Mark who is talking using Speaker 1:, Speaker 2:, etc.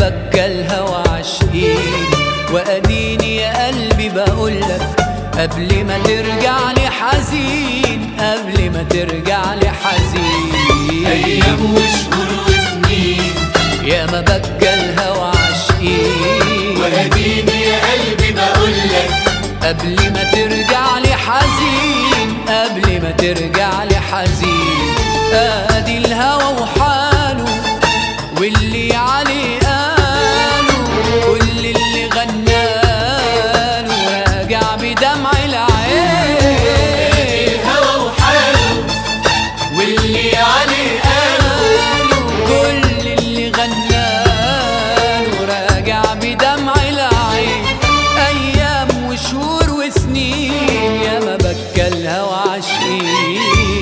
Speaker 1: بكى الهوى عشقين واديني يا قلبي بقولك قبل ما ترجع لي حزين قبل ما ترجع لي حزين
Speaker 2: أيام وشهور وسنين
Speaker 1: يا ما بكى الهوى عشقين
Speaker 2: وأديني يا قلبي بقولك
Speaker 1: قبل ما ترجع لي حزين قبل ما ترجع لي حزين ادي الهوى